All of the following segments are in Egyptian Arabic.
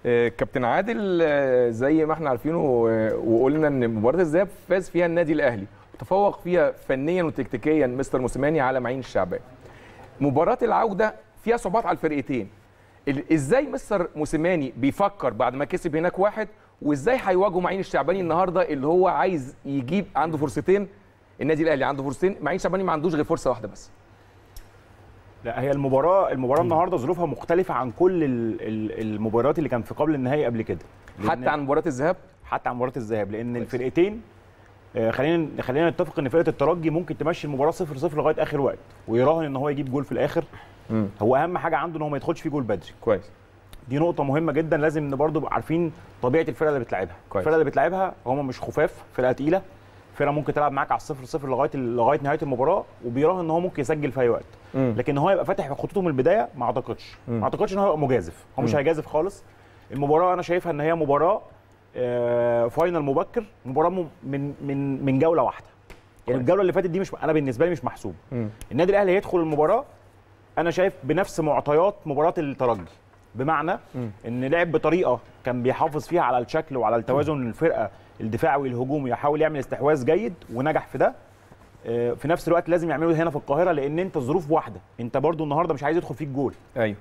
آه، كابتن عادل آه، زي ما احنا عارفينه آه، وقلنا ان مباراه الذهاب فاز فيها النادي الاهلي وتفوق فيها فنيا وتكتيكيا مستر موسيماني على معين الشعبان مباراه العوده فيها صعوبات على الفرقتين ال- ازاي مستر موسيماني بيفكر بعد ما كسب هناك واحد وازاي هيواجهوا معين الشعباني النهارده اللي هو عايز يجيب عنده فرصتين النادي الاهلي عنده فرصتين معين الشعباني ما عندوش غير فرصه واحده بس لا هي المباراه المباراه النهارده ظروفها مختلفه عن كل ال- ال- المباريات اللي كان في قبل النهائي قبل كده لأن- حتى عن مباراه الذهاب حتى عن مباراه الذهاب لان الفرقتين آه، خلينا خلينا نتفق ان فرقه الترجي ممكن تمشي المباراه 0 0 لغايه اخر وقت ويراهن ان هو يجيب جول في الاخر مم. هو اهم حاجه عنده ان هو ما يدخلش فيه جول بدري كويس دي نقطة مهمة جدا لازم ان برضه نبقى عارفين طبيعة الفرقة اللي بتلعبها، كويس. الفرقة اللي بتلعبها هم مش خفاف، فرقة تقيلة، فرقة ممكن تلعب معاك على الصفر صفر لغاية لغاية نهاية المباراة وبيراهن ان هو ممكن يسجل في أي وقت، مم. لكن هو يبقى فاتح خطوطه من البداية ما اعتقدش، ما اعتقدش ان هو يبقى مجازف، هو مش مم. هيجازف خالص. المباراة أنا شايفها ان هي مباراة آه، فاينل مبكر، مباراة م- من من من جولة واحدة. يعني كويس. الجولة اللي فاتت دي مش انا بالنسبة لي مش محسوب. مم. النادي الاهلي هيدخل المباراه انا شايف بنفس معطيات مباراه الترجي بمعنى مم. ان لعب بطريقه كان بيحافظ فيها على الشكل وعلى التوازن الفرقه الدفاعي والهجومي يحاول يعمل استحواذ جيد ونجح في ده آه، في نفس الوقت لازم يعمله هنا في القاهره لان انت الظروف واحده انت برضو النهارده مش عايز يدخل فيك جول ايوه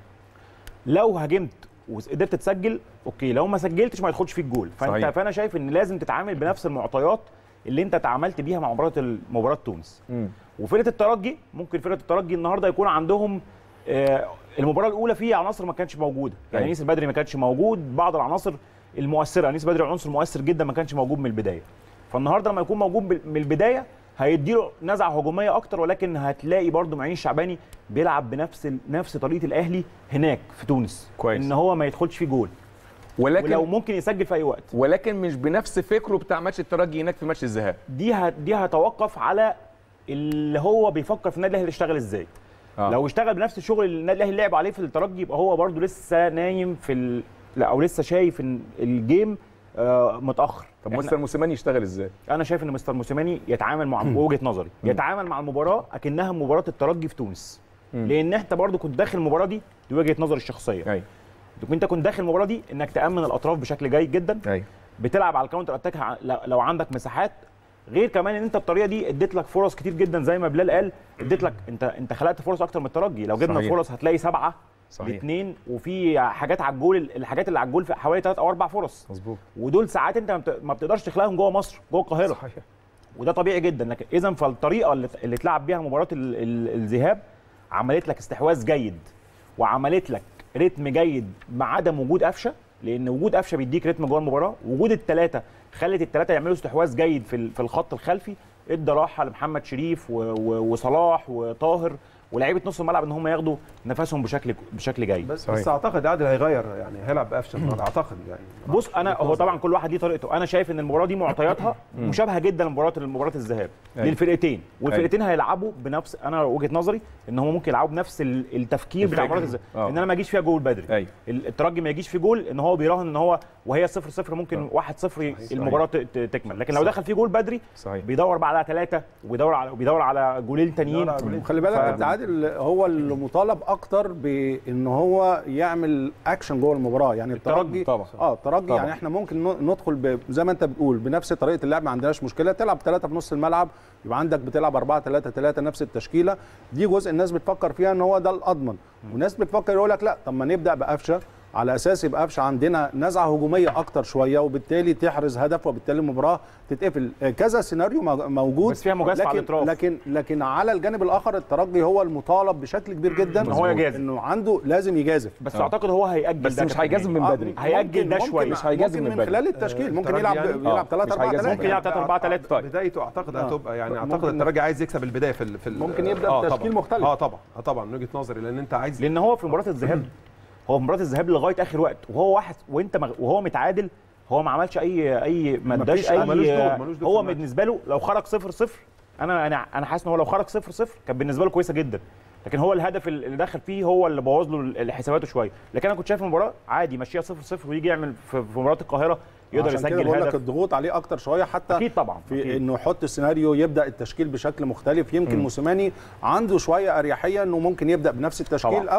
لو هاجمت وقدرت تسجل اوكي لو ما سجلتش ما يدخلش فيك جول فانت صحيح. فانا شايف ان لازم تتعامل بنفس المعطيات اللي انت تعاملت بيها مع مباراه مباراه تونس مم. وفرقه الترجي ممكن فرقه الترجي النهارده يكون عندهم آه، المباراه الاولى فيها عناصر ما كانتش موجوده يعني أيوة. انيس البدري ما كانش موجود بعض العناصر المؤثره انيس البدري عنصر مؤثر جدا ما كانش موجود من البدايه فالنهارده لما يكون موجود بال- من البدايه هيديله نزعه هجوميه اكتر ولكن هتلاقي برده معين الشعباني بيلعب بنفس ال- نفس طريقه الاهلي هناك في تونس كويس. ان هو ما يدخلش فيه جول ولكن ولو ممكن يسجل في اي وقت ولكن مش بنفس فكره بتاع ماتش الترجي هناك في ماتش الذهاب دي ه- دي هتوقف على اللي هو بيفكر في النادي الاهلي يشتغل ازاي آه. لو اشتغل بنفس الشغل اللي النادي الاهلي لعب عليه في الترجي يبقى هو برده لسه نايم في ال... لا او لسه شايف ان الجيم آه متاخر طب إحنا- مستر موسيماني يشتغل ازاي انا شايف ان مستر موسيماني يتعامل مع وجهه نظري يتعامل مع المباراه اكنها مباراه الترجي في تونس مم. لان انت برده كنت داخل المباراه دي دي وجهه نظري الشخصيه ايوه انت كنت داخل المباراه دي انك تامن الاطراف بشكل جيد جدا ايوه بتلعب على الكاونتر اتاك ع- لو- لو عندك مساحات غير كمان ان انت الطريقه دي اديت لك فرص كتير جدا زي ما بلال قال اديت لك انت انت خلقت فرص اكتر من الترجي لو جبنا صحيح. فرص هتلاقي سبعه صحيح. اثنين وفي حاجات على الجول الحاجات اللي على الجول في حوالي ثلاث او اربع فرص مظبوط ودول ساعات انت ما بت- ما بتقدرش تخلقهم جوه مصر جوه القاهره صحيح وده طبيعي جدا لكن اذا فالطريقه اللي اللي اتلعب بيها مباراه ال- ال- الذهاب عملت لك استحواذ جيد وعملت لك رتم جيد مع عدم وجود قفشه لان وجود قفشه بيديك رتم جوه المباراه وجود الثلاثه خلت الثلاثه يعملوا استحواذ جيد في ال- في الخط الخلفي ادى راحه لمحمد شريف و- و- وصلاح وطاهر ولاعيبه نص الملعب ان هم ياخدوا نفسهم بشكل بشكل جيد بس صحيح. بس اعتقد عادل هيغير يعني هيلعب بقفشه النهارده اعتقد يعني بص انا هو طبعا كل واحد ليه طريقته انا شايف ان المباراه دي معطياتها مشابهه جدا لمباراه مباراه الذهاب أيوة. للفرقتين والفرقتين هيلعبوا بنفس انا وجهه نظري ان هم ممكن يلعبوا بنفس ال- التفكير بتاع الفكر. مباراه الذهاب آه. ان انا ما اجيش فيها جول بدري ايوه ال- الترجي ما يجيش في جول ان هو بيراهن ان هو وهي 0 0 ممكن 1 0 المباراه ت- ت- تكمل لكن لو صح. دخل فيه جول بدري صحيح بيدور بقى على ثلاثه وبيدور على بيدور على جولين تانيين وخلي بالك ف- كابتن عادل هو اللي مطالب اكتر بان هو يعمل اكشن جوه المباراه يعني الترجي الترجي طبعا. اه الترجي طبعا. يعني احنا ممكن ن- ندخل ب- زي ما انت بتقول بنفس طريقه اللعب ما عندناش مشكله تلعب ثلاثه في نص الملعب يبقى عندك بتلعب 4 3 3 نفس التشكيله دي جزء الناس بتفكر فيها ان هو ده الاضمن وناس بتفكر يقول لك لا طب ما نبدا بقفشه على اساس يبقى قفشه عندنا نزعه هجوميه اكتر شويه وبالتالي تحرز هدف وبالتالي المباراه تتقفل آه، كذا سيناريو مو- موجود بس فيها مجازفة على لكن الأطراف. لكن لكن على الجانب الاخر الترجي هو المطالب بشكل كبير جدا إن هو يجازف. انه عنده لازم يجازف بس آه. اعتقد هو هيأجل بس ده مش كابتن هيجازف هاني. من آه، بدري هيأجل ده ممكن- شوية. مش هيجازف ممكن من من بدري. خلال التشكيل ممكن الترجي يلعب يعني؟ يلعب آه، 3 مش 4 هيجازف. 3 ممكن يلعب 3 4 3 طيب بدايته اعتقد آه. هتبقى يعني ممكن- اعتقد الترجي عايز يكسب البدايه في ال- في ال- ممكن يبدأ آه، بتشكيل طبعاً. مختلف. اه طبعا اه طبعا من وجهه نظري لان انت عايز لان هو في مباراه الذهاب هو في مباراه الذهاب لغايه اخر وقت وهو واحد وانت مغ... وهو متعادل هو ما عملش اي اي ما اداش مفيش- اي ملوش دور- ملوش دور في هو الماتش. بالنسبه له لو خرج 0 0 انا انا انا حاسس ان هو لو خرج 0 0 كان بالنسبه له كويسه جدا لكن هو الهدف اللي دخل فيه هو اللي بوظ له ال- حساباته شويه لكن انا كنت شايف المباراه عادي ماشيه 0 0 ويجي يعمل في في مباراه القاهره يقدر عشان كده يسجل بقول لك هدف الضغوط عليه اكتر شويه حتى اكيد طبعا في أكيد. انه يحط السيناريو يبدا التشكيل بشكل مختلف يمكن موسيماني عنده شويه اريحيه انه ممكن يبدا بنفس التشكيل طبعا. او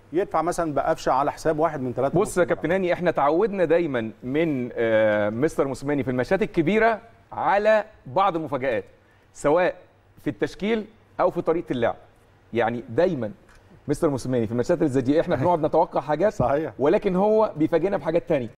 يدفع مثلا بقفشه على حساب واحد من ثلاثه بص يا كابتن هاني احنا تعودنا دايما من آه، مستر موسيماني في الماتشات الكبيره على بعض المفاجآت سواء في التشكيل او في طريقه اللعب يعني دايما مستر موسيماني في الماتشات اللي زي دي احنا بنقعد نتوقع حاجات صحيح ولكن هو بيفاجئنا بحاجات تانية